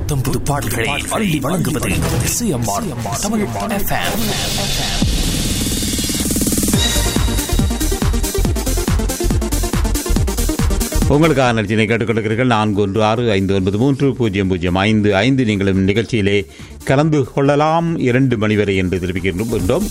புத்தம்புது பாடல்களை அள்ளி வழங்குவது இசையம்மாள் தமிழ் FM. உங்களுக்காக நிகழ்ச்சியை கேட்டுக்கொண்டிருக்கிறீர்கள் நான்கு ஒன்று ஆறு ஐந்து ஒன்பது மூன்று பூஜ்ஜியம் பூஜ்ஜியம் ஐந்து ஐந்து நீங்களும் நிகழ்ச்சியிலே கலந்து கொள்ளலாம் இரண்டு மணி வரை என்று தெரிவிக்கின்றோம்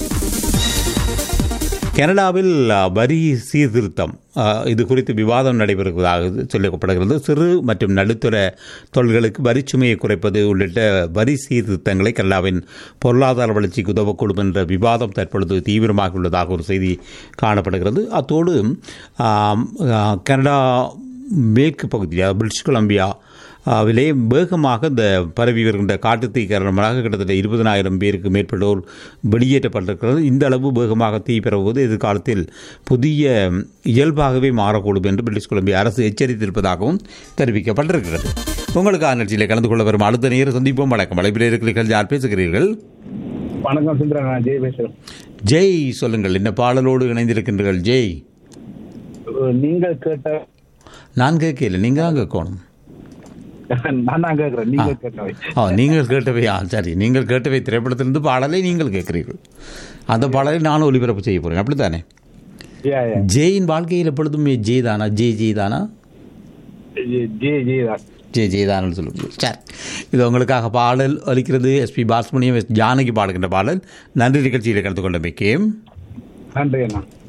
கனடாவில் அ, வரி சீர்திருத்தம் அ, இது குறித்து விவாதம் நடைபெறுவதாக சொல்லப்படுகிறது சிறு மற்றும் நடுத்தர தொழில்களுக்கு வரிச்சுமையை குறைப்பது உள்ளிட்ட வரி சீர்திருத்தங்களை கனடாவின் பொருளாதார வளர்ச்சிக்கு உதவக்கூடும் என்ற விவாதம் தற்பொழுது தீவிரமாக உள்ளதாக ஒரு செய்தி காணப்படுகிறது அத்தோடு ஆம், அ, கனடா மேற்கு பகுதியாக பிரிட்டிஷ் கொலம்பியா விலே வேகமாக இந்த பரவி வருகின்ற காட்டுத்தீ காரணமாக கிட்டத்தட்ட இருபதனாயிரம் பேருக்கு மேற்பட்டோர் வெளியேற்றப்பட்டிருக்கிறது இந்த அளவு வேகமாக தீ பரவுவது எதிர்காலத்தில் புதிய இயல்பாகவே மாறக்கூடும் என்று பிரிட்டிஷ் கொலம்பியா அரசு எச்சரித்திருப்பதாகவும் தெரிவிக்கப்பட்டிருக்கிறது உங்களுக்கான நிகழ்ச்சியில் கலந்து கொள்ள வரும் அடுத்த நேரம் சந்திப்போம் வணக்கம் வலைப்பில் இருக்கிறீர்கள் யார் பேசுகிறீர்கள் வணக்கம் சுந்தரன் நான் ஜெய் பேசுறேன் ஜெய் சொல்லுங்கள் என்ன பாடலோடு இணைந்திருக்கின்றீர்கள் ஜெய் அஹ் நீங்கள் கேட்ட நான் கேட்கல நீங்கள் தான் கேட்கணும் நான் தான் கேட்கிறேன் நீங்கள் கேட்டவை ஆ நீங்கள் கேட்டவை ஆ சரி நீங்கள் கேட்டவை திரைப்படத்திலிருந்து பாடலை நீங்கள் கேட்கிறீர்கள் அந்த பாடலை நானும் ஒளிபரப்பு செய்ய போகிறேன் அப்படித்தானே யா யா ஜெயின் வாழ்க்கையில் எப்பொழுதுமே ஜே தானா ஜே ஜே தானா ஜெய் ஜெய் ஜெய் தான் ஜே ஜே தானு சொல்லுங்க சரி இது உங்களுக்காக பாடல் அளிக்கிறது எஸ்பி பாஸ்மணியம் எஸ் ஜானகி பாடுகின்ற பாடல் நன்றி நிகழ்ச்சியில் கலந்து கொண்ட மிக்கேம் நன்றி அண்ணா